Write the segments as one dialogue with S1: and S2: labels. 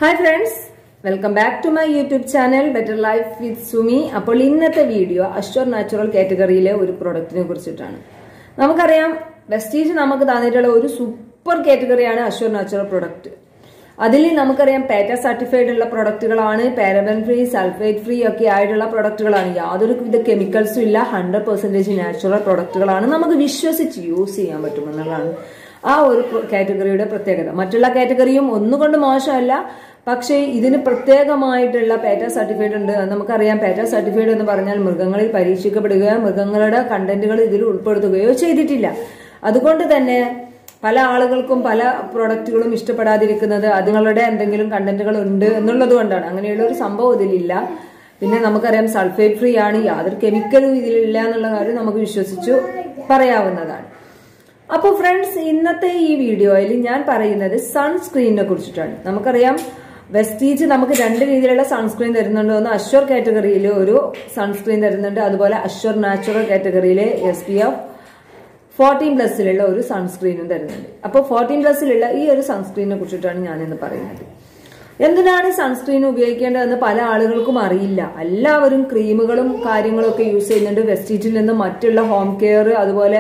S1: hi friends welcome back to my YouTube channel better life with Sumi അപ്പോൾ ഇന്നത്തെ video assure natural കാറ്റഗറിയിലെ ഒരു പ്രൊഡക്റ്റിനെ കുറിച്ചിട്ടാണ് നമുക്കറിയാം വെസ്റ്റീജ് നമുക്ക് തന്നിട്ടുള്ള ഒരു സൂപ്പർ കാറ്റഗറിയാണ് അഷ്വർ നാച്ചുറൽ പ്രൊഡക്റ്റ് അതിൽ നമുക്കറിയാം പാറ്റ സർട്ടിഫൈഡ് ഉള്ള പ്രൊഡക്റ്റുകളാണ് പാരബൻ ഫ്രീ സൾഫേറ്റ് ഫ്രീ ഒക്കെ ആയിട്ടുള്ള പ്രൊഡക്റ്റുകളാണ് യാതൊരു വിധ കെമിക്കൽസും ഇല്ല ഹൺഡ്രഡ് പെർസെന്റേജ് നാച്ചുറൽ പ്രൊഡക്റ്റുകളാണ് നമുക്ക് വിശ്വസിച്ച് യൂസ് ചെയ്യാൻ പറ്റുമെന്നുള്ളതാണ് ആ ഒരു കാറ്റഗറിയുടെ പ്രത്യേകത മറ്റുള്ള കാറ്റഗറിയും ഒന്നുകൊണ്ട് മോശമല്ല പക്ഷേ ഇതിന് പ്രത്യേകമായിട്ടുള്ള പാറ്റ സർട്ടിഫൈഡ് ഉണ്ട് അത് നമുക്കറിയാം പാറ്റ സർട്ടിഫൈഡ് എന്ന് പറഞ്ഞാൽ മൃഗങ്ങളിൽ പരീക്ഷിക്കപ്പെടുകയോ മൃഗങ്ങളുടെ കണ്ടന്റുകൾ ഇതിൽ ഉൾപ്പെടുത്തുകയോ ചെയ്തിട്ടില്ല അതുകൊണ്ട് തന്നെ പല ആളുകൾക്കും പല പ്രൊഡക്റ്റുകളും ഇഷ്ടപ്പെടാതിരിക്കുന്നത് അതുങ്ങളുടെ എന്തെങ്കിലും കണ്ടന്റുകൾ ഉണ്ട് എന്നുള്ളത് കൊണ്ടാണ് അങ്ങനെയുള്ള ഒരു സംഭവം ഇതിലില്ല പിന്നെ നമുക്കറിയാം സൾഫേറ്റ് ഫ്രീ ആണ് യാതൊരു കെമിക്കലും ഇതിലില്ല എന്നുള്ള കാര്യം നമുക്ക് വിശ്വസിച്ചു പറയാവുന്നതാണ് അപ്പോൾ ഫ്രണ്ട്സ് ഇന്നത്തെ ഈ വീഡിയോയിൽ ഞാൻ പറയുന്നത് സൺസ്ക്രീനിനെ കുറിച്ചിട്ടാണ് നമുക്കറിയാം വെസ്റ്റീജ് നമുക്ക് രണ്ട് രീതിയിലുള്ള സൺസ്ക്രീൻ തരുന്നുണ്ട് ഒന്ന് അഷ്വർ കാറ്റഗറിയിൽ ഒരു സൺസ്ക്രീൻ തരുന്നുണ്ട് അതുപോലെ അഷ്വർ നാച്ചുറൽ കാറ്റഗറിയിലെ എസ് പി എഫ് ഫോർട്ടീൻ പ്ലസിലുള്ള ഒരു സൺസ്ക്രീനും തരുന്നുണ്ട് അപ്പോൾ ഫോർട്ടീൻ പ്ലസിലുള്ള ഈ ഒരു സൺസ്ക്രീനെ കുറിച്ചിട്ടാണ് ഞാൻ ഇന്ന് പറയുന്നത് എന്തിനാണ് സൺസ്ക്രീൻ ഉപയോഗിക്കേണ്ടതെന്ന് പല ആളുകൾക്കും അറിയില്ല എല്ലാവരും ക്രീമുകളും കാര്യങ്ങളും ഒക്കെ യൂസ് ചെയ്യുന്നുണ്ട് വെസ്റ്റീജിൽ നിന്ന് മറ്റുള്ള ഹോം കെയർ അതുപോലെ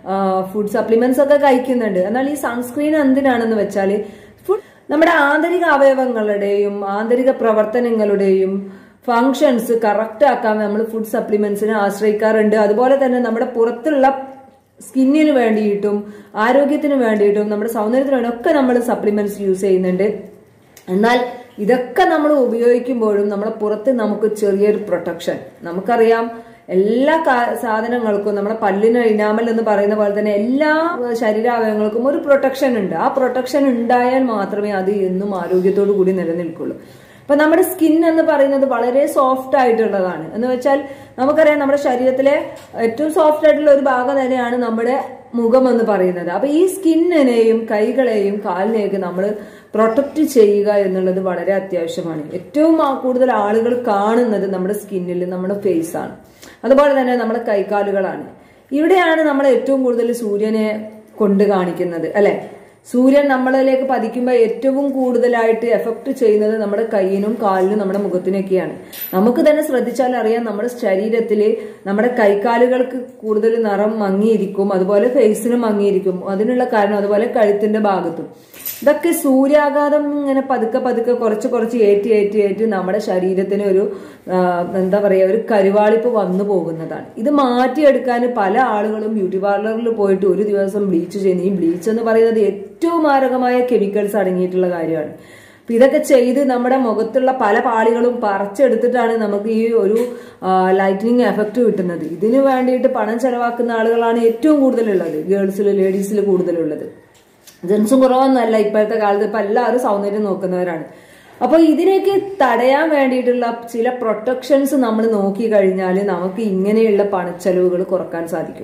S1: ഫുഡ് സപ്ലിമെന്റ്സ് ഒക്കെ കഴിക്കുന്നുണ്ട് എന്നാൽ ഈ സൺസ്ക്രീൻ എന്തിനാണെന്ന് വെച്ചാൽ ഫുഡ് നമ്മുടെ ആന്തരിക അവയവങ്ങളുടെയും ആന്തരിക പ്രവർത്തനങ്ങളുടെയും ഫങ്ഷൻസ് കറക്റ്റ് ആക്കാൻ നമ്മൾ ഫുഡ് സപ്ലിമെന്റ്സിനെ ആശ്രയിക്കാറുണ്ട് അതുപോലെ തന്നെ നമ്മുടെ പുറത്തുള്ള സ്കിന്നിന് വേണ്ടിയിട്ടും ആരോഗ്യത്തിന് വേണ്ടിയിട്ടും നമ്മുടെ സൗന്ദര്യത്തിന് വേണ്ടി ഒക്കെ നമ്മൾ സപ്ലിമെന്റ്സ് യൂസ് ചെയ്യുന്നുണ്ട് എന്നാൽ ഇതൊക്കെ നമ്മൾ ഉപയോഗിക്കുമ്പോഴും നമ്മുടെ പുറത്ത് നമുക്ക് ചെറിയൊരു പ്രൊട്ടക്ഷൻ നമുക്കറിയാം എല്ലാ സാധനങ്ങൾക്കും നമ്മുടെ പല്ലിന് ഇനാമൽ എന്ന് പറയുന്ന പോലെ തന്നെ എല്ലാ ശരീരാവയവങ്ങൾക്കും ഒരു പ്രൊട്ടക്ഷൻ ഉണ്ട് ആ പ്രൊട്ടക്ഷൻ ഉണ്ടായാൽ മാത്രമേ അത് എന്നും ആരോഗ്യത്തോടു കൂടി നിലനിൽക്കുള്ളൂ അപ്പൊ നമ്മുടെ സ്കിൻ എന്ന് പറയുന്നത് വളരെ സോഫ്റ്റ് ആയിട്ടുള്ളതാണ് എന്ന് വെച്ചാൽ നമുക്കറിയാം നമ്മുടെ ശരീരത്തിലെ ഏറ്റവും സോഫ്റ്റ് ആയിട്ടുള്ള ഒരു ഭാഗം തന്നെയാണ് നമ്മുടെ മുഖം എന്ന് പറയുന്നത് അപ്പൊ ഈ സ്കിന്നിനെയും കൈകളെയും കാലിനെയൊക്കെ നമ്മൾ പ്രൊട്ടക്റ്റ് ചെയ്യുക എന്നുള്ളത് വളരെ അത്യാവശ്യമാണ് ഏറ്റവും കൂടുതൽ ആളുകൾ കാണുന്നത് നമ്മുടെ സ്കിന്നിൽ നമ്മുടെ ഫേസ് ആണ് അതുപോലെ തന്നെ നമ്മുടെ കൈകാലുകളാണ് ഇവിടെയാണ് നമ്മൾ ഏറ്റവും കൂടുതൽ സൂര്യനെ കൊണ്ട് കാണിക്കുന്നത് അല്ലെ സൂര്യൻ നമ്മളിലേക്ക് പതിക്കുമ്പോൾ ഏറ്റവും കൂടുതലായിട്ട് എഫക്ട് ചെയ്യുന്നത് നമ്മുടെ കൈയിനും കാലിനും നമ്മുടെ മുഖത്തിനൊക്കെയാണ് നമുക്ക് തന്നെ ശ്രദ്ധിച്ചാൽ അറിയാം നമ്മുടെ ശരീരത്തിൽ നമ്മുടെ കൈക്കാലുകൾക്ക് കൂടുതൽ നിറം മങ്ങിയിരിക്കും അതുപോലെ ഫേസിനും മങ്ങിയിരിക്കും അതിനുള്ള കാരണം അതുപോലെ കഴുത്തിന്റെ ഭാഗത്തും ഇതൊക്കെ സൂര്യാഘാതം ഇങ്ങനെ പതുക്കെ പതുക്കെ കുറച്ച് കുറച്ച് ഏറ്റി ഏറ്റി ഏറ്റി നമ്മുടെ ശരീരത്തിന് ഒരു എന്താ പറയുക ഒരു കരുവാളിപ്പ് വന്നു പോകുന്നതാണ് ഇത് മാറ്റിയെടുക്കാൻ പല ആളുകളും ബ്യൂട്ടി പാർലറിൽ പോയിട്ട് ഒരു ദിവസം ബ്ലീച്ച് ചെയ്യുന്നു ഈ ബ്ലീച്ച് എന്ന് പറയുന്നത് ഏറ്റവും മാരകമായ കെമിക്കൽസ് അടങ്ങിയിട്ടുള്ള കാര്യമാണ് അപ്പൊ ഇതൊക്കെ ചെയ്ത് നമ്മുടെ മുഖത്തുള്ള പല പാളികളും പറിച്ചെടുത്തിട്ടാണ് നമുക്ക് ഈ ഒരു ലൈറ്റനിങ് എഫക്റ്റ് കിട്ടുന്നത് ഇതിനു വേണ്ടിയിട്ട് പണം ചെലവാക്കുന്ന ആളുകളാണ് ഏറ്റവും കൂടുതലുള്ളത് ഗേൾസിൽ ലേഡീസിൽ കൂടുതലുള്ളത് ജെൻസും കുറവൊന്നല്ല ഇപ്പോഴത്തെ കാലത്ത് ഇപ്പൊ എല്ലാവരും സൗന്ദര്യം നോക്കുന്നവരാണ് അപ്പോൾ ഇതിനേക്ക് തടയാൻ വേണ്ടിയിട്ടുള്ള ചില പ്രൊട്ടക്ഷൻസ് നമ്മൾ നോക്കി കഴിഞ്ഞാൽ നമുക്ക് ഇങ്ങനെയുള്ള പണച്ചെലവുകൾ കുറക്കാൻ സാധിക്കും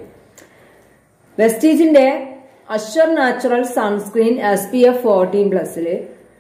S1: വെസ്റ്റീജിന്റെ assure natural sunscreen S P F fourteen പ്ലസിൽ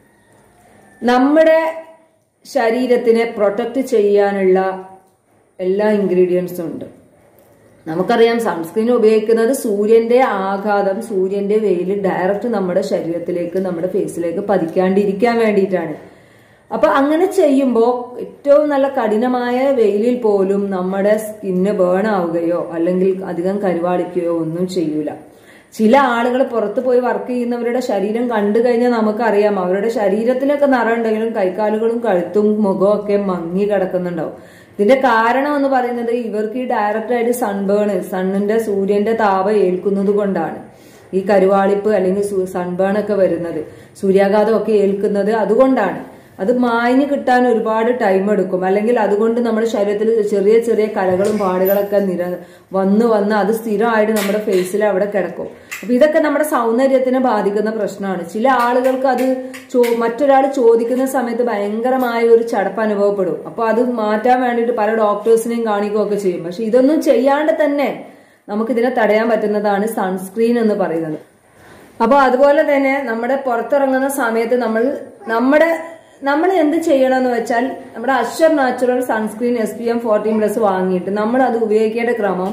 S1: നമ്മുടെ ശരീരത്തിനെ പ്രൊട്ടക്റ്റ് ചെയ്യാനുള്ള എല്ലാ ഇൻഗ്രീഡിയൻസും ഉണ്ട് നമുക്കറിയാം സൺസ്ക്രീൻ ഉപയോഗിക്കുന്നത് സൂര്യന്റെ ആഘാതം സൂര്യന്റെ വെയിൽ ഡയറക്റ്റ് നമ്മുടെ ശരീരത്തിലേക്ക് നമ്മുടെ ഫേസിലേക്ക് പതിക്കാണ്ടിരിക്കാൻ വേണ്ടിയിട്ടാണ് അപ്പൊ അങ്ങനെ ചെയ്യുമ്പോൾ ഏറ്റവും നല്ല കഠിനമായ വെയിലിൽ പോലും നമ്മുടെ സ്കിന്ന് ബേൺ ആവുകയോ അല്ലെങ്കിൽ അധികം കരുവാളിക്കുകയോ ഒന്നും ചെയ്യൂല ചില ആളുകൾ പുറത്തു പോയി വർക്ക് ചെയ്യുന്നവരുടെ ശരീരം കണ്ടു കഴിഞ്ഞാൽ നമുക്കറിയാം അവരുടെ ശരീരത്തിനൊക്കെ നിറമുണ്ടെങ്കിലും കൈക്കാലുകളും കഴുത്തും മുഖവും ഒക്കെ മങ്ങി കിടക്കുന്നുണ്ടാവും ഇതിന്റെ കാരണം എന്ന് പറയുന്നത് ഇവർക്ക് ഈ ഡയറക്റ്റ് ആയിട്ട് സൺബേൺ സണ്ണിന്റെ സൂര്യന്റെ താപം ഏൽക്കുന്നത് കൊണ്ടാണ് ഈ കരുവാളിപ്പ് അല്ലെങ്കിൽ സൺബേൺ ഒക്കെ വരുന്നത് സൂര്യാഘാതം ഒക്കെ ഏൽക്കുന്നത് അതുകൊണ്ടാണ് അത് മാഞ്ഞു കിട്ടാൻ ഒരുപാട് ടൈം എടുക്കും അല്ലെങ്കിൽ അതുകൊണ്ട് നമ്മുടെ ശരീരത്തിൽ ചെറിയ ചെറിയ കലകളും പാടുകളൊക്കെ നിര വന്ന് വന്ന് അത് സ്ഥിരമായിട്ട് നമ്മുടെ ഫേസിൽ അവിടെ കിടക്കും അപ്പൊ ഇതൊക്കെ നമ്മുടെ സൗന്ദര്യത്തിനെ ബാധിക്കുന്ന പ്രശ്നമാണ് ചില ആളുകൾക്ക് അത് ചോ മറ്റൊരാൾ ചോദിക്കുന്ന സമയത്ത് ഭയങ്കരമായ ഒരു ചടപ്പ് അനുഭവപ്പെടും അപ്പൊ അത് മാറ്റാൻ വേണ്ടിയിട്ട് പല ഡോക്ടേഴ്സിനെയും കാണിക്കുകയൊക്കെ ചെയ്യും പക്ഷെ ഇതൊന്നും ചെയ്യാണ്ട് തന്നെ നമുക്കിതിനെ തടയാൻ പറ്റുന്നതാണ് സൺസ്ക്രീൻ എന്ന് പറയുന്നത് അപ്പോൾ അതുപോലെ തന്നെ നമ്മുടെ പുറത്തിറങ്ങുന്ന സമയത്ത് നമ്മൾ നമ്മുടെ നമ്മൾ എന്ത് ചെയ്യണമെന്ന് വെച്ചാൽ നമ്മുടെ assure natural sunscreen S P M fourteen plus വാങ്ങിയിട്ട് നമ്മൾ അത് ഉപയോഗിക്കേണ്ട ക്രമം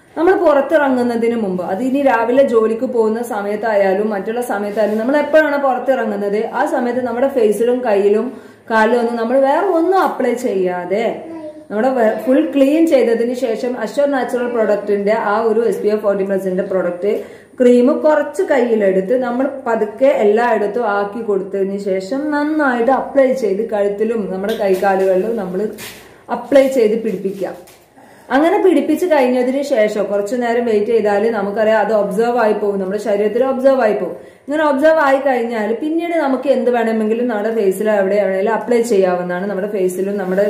S1: നമ്മൾ പുറത്തിറങ്ങുന്നതിന് മുമ്പ് അത് ഇനി രാവിലെ ജോലിക്ക് പോകുന്ന സമയത്തായാലും മറ്റുള്ള സമയത്തായാലും നമ്മൾ എപ്പോഴാണ് പുറത്തിറങ്ങുന്നത് ആ സമയത്ത് നമ്മുടെ ഫേസിലും കയ്യിലും കാലിലും ഒന്നും നമ്മൾ വേറെ ഒന്നും അപ്ലൈ ചെയ്യാതെ നമ്മുടെ ഫുൾ ക്ലീൻ ചെയ്തതിന് ശേഷം അശ്വർ നാച്ചുറൽ പ്രൊഡക്റ്റിന്റെ ആ ഒരു എസ് പി എഫ് ഫോർട്ടി പ്ലസിന്റെ പ്രൊഡക്റ്റ് ക്രീം കുറച്ച് കയ്യിലെടുത്ത് നമ്മൾ പതുക്കെ എല്ലായിടത്തും ആക്കി കൊടുത്തതിന് ശേഷം നന്നായിട്ട് അപ്ലൈ ചെയ്ത് കഴുത്തിലും നമ്മുടെ കൈകാലുകളിലും നമ്മൾ അപ്ലൈ ചെയ്ത് പിടിപ്പിക്കാം അങ്ങനെ പിടിപ്പിച്ച് കഴിഞ്ഞതിന് ശേഷം കുറച്ചു നേരം വെയിറ്റ് ചെയ്താൽ നമുക്കറിയാം അത് ഒബ്സർവ് ആയി പോകും നമ്മുടെ ശരീരത്തിൽ ഒബ്സർവ് ആയി പോകും ഇങ്ങനെ ഒബ്സർവ് ആയി കഴിഞ്ഞാൽ പിന്നീട് നമുക്ക് എന്ത് വേണമെങ്കിലും നമ്മുടെ ഫേസിൽ എവിടെ എവിടെയെങ്കിലും അപ്ലൈ ചെയ്യാവുന്നതാണ് നമ്മുടെ ഫേസിലും നമ്മുടെ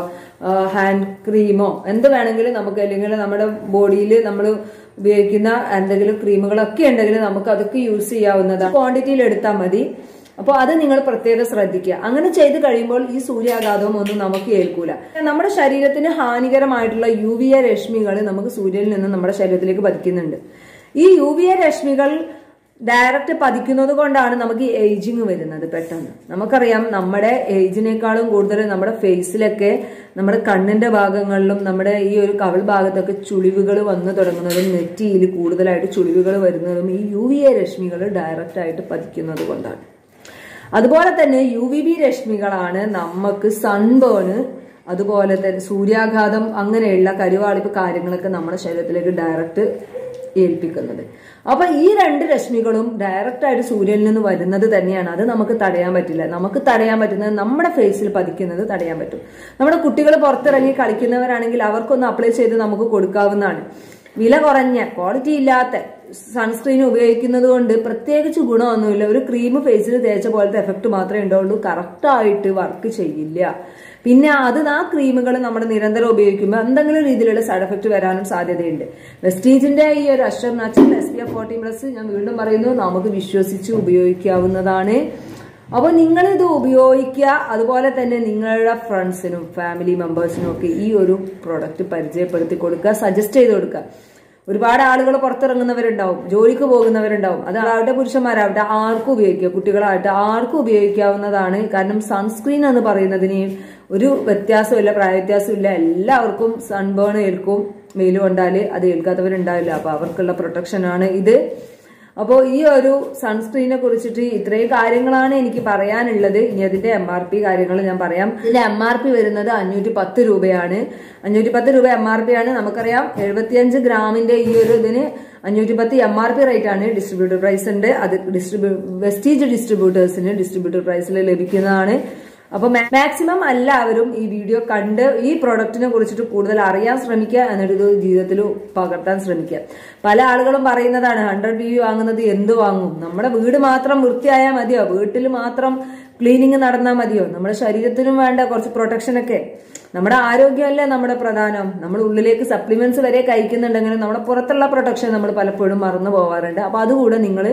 S1: ഹാൻഡ് ക്രീമോ എന്ത് വേണമെങ്കിലും നമുക്ക് അല്ലെങ്കിൽ നമ്മുടെ ബോഡിയിൽ നമ്മൾ ഉപയോഗിക്കുന്ന എന്തെങ്കിലും ക്രീമുകളൊക്കെ ഉണ്ടെങ്കിൽ നമുക്ക് അതൊക്കെ യൂസ് ചെയ്യാവുന്നതാണ് ക്വാണ്ടിറ്റിയിൽ എടുത്താൽ മതി അപ്പോൾ അത് നിങ്ങൾ പ്രത്യേകം ശ്രദ്ധിക്കുക അങ്ങനെ ചെയ്ത് കഴിയുമ്പോൾ ഈ സൂര്യാഘാതവും ഒന്നും നമുക്ക് ഏൽക്കൂല നമ്മുടെ ശരീരത്തിന് ഹാനികരമായിട്ടുള്ള യു വി എ രശ്മികൾ നമുക്ക് സൂര്യനിൽ നിന്ന് നമ്മുടെ ശരീരത്തിലേക്ക് പതിക്കുന്നുണ്ട് ഈ യു വി എ രശ്മികൾ ഡയറക്റ്റ് പതിക്കുന്നത് കൊണ്ടാണ് നമുക്ക് ഈ ഏജിങ് വരുന്നത് പെട്ടെന്ന് നമുക്കറിയാം നമ്മുടെ ഏജിനേക്കാളും കൂടുതൽ നമ്മുടെ ഫേസിലൊക്കെ നമ്മുടെ കണ്ണിന്റെ ഭാഗങ്ങളിലും നമ്മുടെ ഈ ഒരു കവിൾ ഭാഗത്തൊക്കെ ചുളിവുകൾ വന്നു തുടങ്ങുന്നതും നെറ്റിയിൽ കൂടുതലായിട്ട് ചുളിവുകൾ വരുന്നതും ഈ യു വി എ രശ്മികൾ ഡയറക്റ്റ് ആയിട്ട് പതിക്കുന്നത് കൊണ്ടാണ് അതുപോലെ തന്നെ യു വി ബി രശ്മികളാണ് നമുക്ക് സൺബേണ് അതുപോലെ തന്നെ സൂര്യാഘാതം അങ്ങനെയുള്ള കരുവാളിപ്പ് കാര്യങ്ങളൊക്കെ നമ്മുടെ ശരീരത്തിലേക്ക് ഡയറക്റ്റ് ഏൽപ്പിക്കുന്നത് അപ്പൊ ഈ രണ്ട് രശ്മികളും ഡയറക്റ്റ് ആയിട്ട് സൂര്യനിൽ നിന്ന് വരുന്നത് തന്നെയാണ് അത് നമുക്ക് തടയാൻ പറ്റില്ല നമുക്ക് തടയാൻ പറ്റുന്നത് നമ്മുടെ ഫേസിൽ പതിക്കുന്നത് തടയാൻ പറ്റും നമ്മുടെ കുട്ടികൾ പുറത്തിറങ്ങി കളിക്കുന്നവരാണെങ്കിൽ അവർക്കൊന്ന് അപ്ലൈ ചെയ്ത് നമുക്ക് കൊടുക്കാവുന്നതാണ് വില കുറഞ്ഞ ക്വാളിറ്റി ഇല്ലാത്ത സൺസ്ക്രീൻ ഉപയോഗിക്കുന്നത് കൊണ്ട് പ്രത്യേകിച്ച് ഗുണമൊന്നുമില്ല ഒരു ക്രീം ഫേസിൽ തേച്ച പോലത്തെ എഫക്റ്റ് മാത്രമേ ഉണ്ടാവുള്ളൂ കറക്റ്റായിട്ട് വർക്ക് ചെയ്യില്ല പിന്നെ അത് ആ ക്രീമുകൾ നമ്മൾ നിരന്തരം ഉപയോഗിക്കുമ്പോൾ എന്തെങ്കിലും രീതിയിലുള്ള സൈഡ് എഫക്റ്റ് വരാനും സാധ്യതയുണ്ട് വെസ്റ്റീജിന്റെ ഈ ഒരു assure natural S P F forty plus ഞാൻ വീണ്ടും പറയുന്നു നമുക്ക് വിശ്വസിച്ച് ഉപയോഗിക്കാവുന്നതാണ് അപ്പോൾ നിങ്ങൾ ഇത് ഉപയോഗിക്കുക അതുപോലെ തന്നെ നിങ്ങളുടെ ഫ്രണ്ട്സിനും ഫാമിലി മെമ്പേഴ്സിനും ഒക്കെ ഈ ഒരു പ്രൊഡക്റ്റ് പരിചയപ്പെടുത്തി കൊടുക്കുക സജസ്റ്റ് ചെയ്ത് കൊടുക്കുക ഒരുപാട് ആളുകൾ പുറത്തിറങ്ങുന്നവരുണ്ടാവും ജോലിക്ക് പോകുന്നവരുണ്ടാവും അതാവട്ടെ പുരുഷന്മാരാവട്ടെ ആർക്കും ഉപയോഗിക്കുക കുട്ടികളാവട്ടെ ആർക്കും ഉപയോഗിക്കാവുന്നതാണ് കാരണം സൺസ്ക്രീൻ എന്ന് പറയുന്നതിന് ഒരു വ്യത്യാസമില്ല പ്രായ വ്യത്യാസമില്ല എല്ലാവർക്കും സൺബേൺ ഏൽക്കും വെയിൽ കൊണ്ടാൽ അത് ഏൽക്കാത്തവരുണ്ടാവില്ല അപ്പൊ അവർക്കുള്ള പ്രൊട്ടക്ഷൻ ആണ് ഇത് അപ്പോൾ ഈ ഒരു സൺസ്ക്രീനെ കുറിച്ചിട്ട് ഇത്രയും കാര്യങ്ങളാണ് എനിക്ക് പറയാനുള്ളത് ഇനി അതിന്റെ എം ആർ പി കാര്യങ്ങൾ ഞാൻ പറയാം ഇതിന്റെ എം ആർ പി വരുന്നത് അഞ്ഞൂറ്റി പത്ത് രൂപയാണ് അഞ്ഞൂറ്റി പത്ത് രൂപ എം ആർ പി ആണ് നമുക്കറിയാം എഴുപത്തിയഞ്ച് ഗ്രാമിന്റെ ഈ ഒരു ഇതിന് അഞ്ഞൂറ്റി പത്ത് എം ആർ പി റേറ്റ് ആണ് ഡിസ്ട്രിബ്യൂട്ടർ പ്രൈസ് ഉണ്ട് അത് ഡിസ്ട്രിബ്യൂ വെസ്റ്റീജ് ഡിസ്ട്രിബ്യൂട്ടേഴ്സിന് ഡിസ്ട്രിബ്യൂട്ടർ പ്രൈസിൽ ലഭിക്കുന്നതാണ് അപ്പൊ മാക്സിമം എല്ലാവരും ഈ വീഡിയോ കണ്ട് ഈ പ്രൊഡക്റ്റിനെ കുറിച്ചിട്ട് കൂടുതൽ അറിയാൻ ശ്രമിക്കുക എന്നിട്ട് ഇത് ജീവിതത്തിൽ പകർത്താൻ ശ്രമിക്കുക പല ആളുകളും പറയുന്നതാണ് ഹൺഡ്രഡ് ബി വാങ്ങുന്നത് എന്ത് വാങ്ങും നമ്മുടെ വീട് മാത്രം വൃത്തിയായാൽ മതിയോ വീട്ടിൽ മാത്രം ക്ലീനിങ് നടന്നാൽ മതിയോ നമ്മുടെ ശരീരത്തിനും വേണ്ട കുറച്ച് പ്രൊട്ടക്ഷൻ ഒക്കെ നമ്മുടെ ആരോഗ്യമല്ലേ നമ്മുടെ പ്രധാനം നമ്മൾ ഉള്ളിലേക്ക് സപ്ലിമെന്റ്സ് വരെ കഴിക്കുന്നുണ്ടെങ്കിലും നമ്മുടെ പുറത്തുള്ള പ്രൊട്ടക്ഷൻ നമ്മൾ പലപ്പോഴും മറന്നു പോവാറുണ്ട് അപ്പൊ അതുകൂടെ നിങ്ങൾ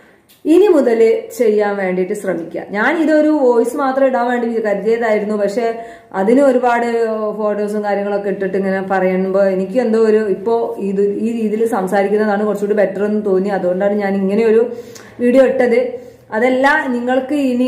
S1: ഇനി മുതൽ ചെയ്യാൻ വേണ്ടിയിട്ട് ശ്രമിക്കുക ഞാൻ ഇതൊരു വോയിസ് മാത്രം ഇടാൻ വേണ്ടി കരുതിയതായിരുന്നു പക്ഷെ അതിന് ഒരുപാട് ഫോട്ടോസും കാര്യങ്ങളൊക്കെ ഇട്ടിട്ട് ഇങ്ങനെ പറയുമ്പോൾ എനിക്ക് എന്തോ ഒരു ഇപ്പോൾ ഇത് ഈ രീതിയിൽ സംസാരിക്കുന്നതാണ് കുറച്ചുകൂടി ബെറ്റർ എന്ന് തോന്നി അതുകൊണ്ടാണ് ഞാൻ ഇങ്ങനെ ഒരു വീഡിയോ ഇട്ടത് അതല്ല നിങ്ങൾക്ക് ഇനി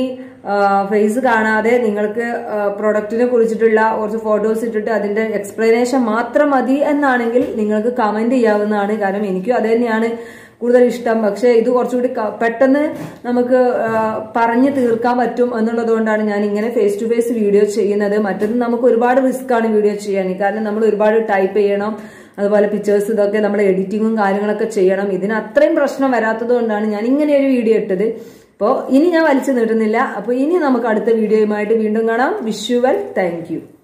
S1: ഫേസ് കാണാതെ നിങ്ങൾക്ക് പ്രൊഡക്റ്റിനെ കുറിച്ചിട്ടുള്ള കുറച്ച് ഫോട്ടോസ് ഇട്ടിട്ട് അതിന്റെ എക്സ്പ്ലനേഷൻ മാത്രം മതി എന്നാണെങ്കിൽ നിങ്ങൾക്ക് കമന്റ് ചെയ്യാവുന്നതാണ് കാരണം എനിക്കും അത് തന്നെയാണ് കൂടുതൽ ഇഷ്ടം പക്ഷേ ഇത് കുറച്ചുകൂടി പെട്ടെന്ന് നമുക്ക് പറഞ്ഞു തീർക്കാൻ പറ്റും എന്നുള്ളത് കൊണ്ടാണ് ഞാൻ ഇങ്ങനെ ഫേസ് ടു ഫേസ് വീഡിയോ ചെയ്യുന്നത് മറ്റത് നമുക്ക് ഒരുപാട് റിസ്ക് ആണ് വീഡിയോ ചെയ്യാൻ കാരണം നമ്മൾ ഒരുപാട് ടൈപ്പ് ചെയ്യണം അതുപോലെ പിക്ചേഴ്സ് ഇതൊക്കെ നമ്മൾ എഡിറ്റിങ്ങും കാര്യങ്ങളൊക്കെ ചെയ്യണം ഇതിന് അത്രയും പ്രശ്നം വരാത്തത് കൊണ്ടാണ് ഞാൻ ഇങ്ങനെ ഒരു വീഡിയോ ഇട്ടത് അപ്പോൾ ഇനി ഞാൻ വലിച്ചു നീട്ടുന്നില്ല അപ്പോൾ ഇനി നമുക്ക് അടുത്ത വീഡിയോയുമായിട്ട് വീണ്ടും കാണാം വിഷുവൽ താങ്ക്